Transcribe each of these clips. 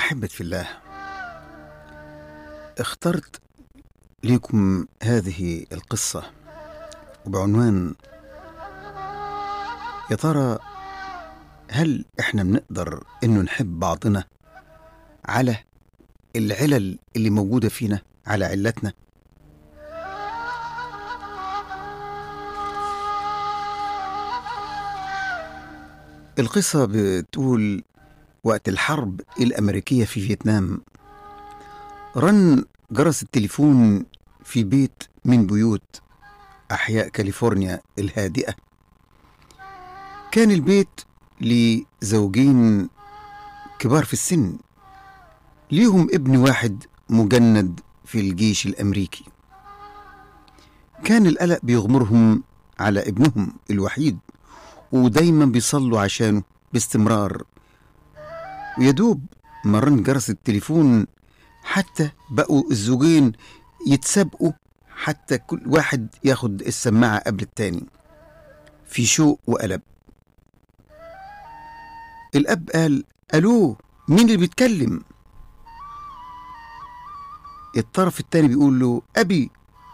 أحبة في الله اخترت لكم هذه القصة وبعنوان يا ترى هل احنا بنقدر انه نحب بعضنا على العلل اللي موجودة فينا على علتنا القصة بتقول وقت الحرب الأمريكية في فيتنام رن جرس التليفون في بيت من بيوت أحياء كاليفورنيا الهادئة كان البيت لزوجين كبار في السن ليهم ابن واحد مجند في الجيش الأمريكي كان القلق بيغمرهم على ابنهم الوحيد ودايما بيصلوا عشانه باستمرار ويدوب مرن جرس التليفون حتى بقوا الزوجين يتسابقوا حتى كل واحد ياخد السماعة قبل التاني في شوق وقلب الأب قال ألو مين اللي بيتكلم الطرف التاني بيقول له أبي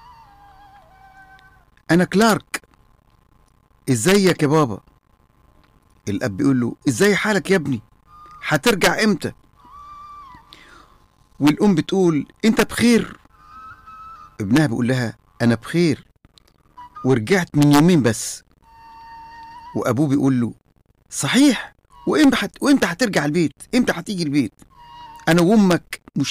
أنا كلارك إزيك يا بابا الأب بيقول له إزاي حالك يا ابني هترجع إمتى والأم بتقول أنت بخير ابنها بيقول لها أنا بخير ورجعت من يومين بس وأبوه بيقول له صحيح وإمتى حت... وإمتى هترجع البيت إمتى هتيجي البيت أنا وأمك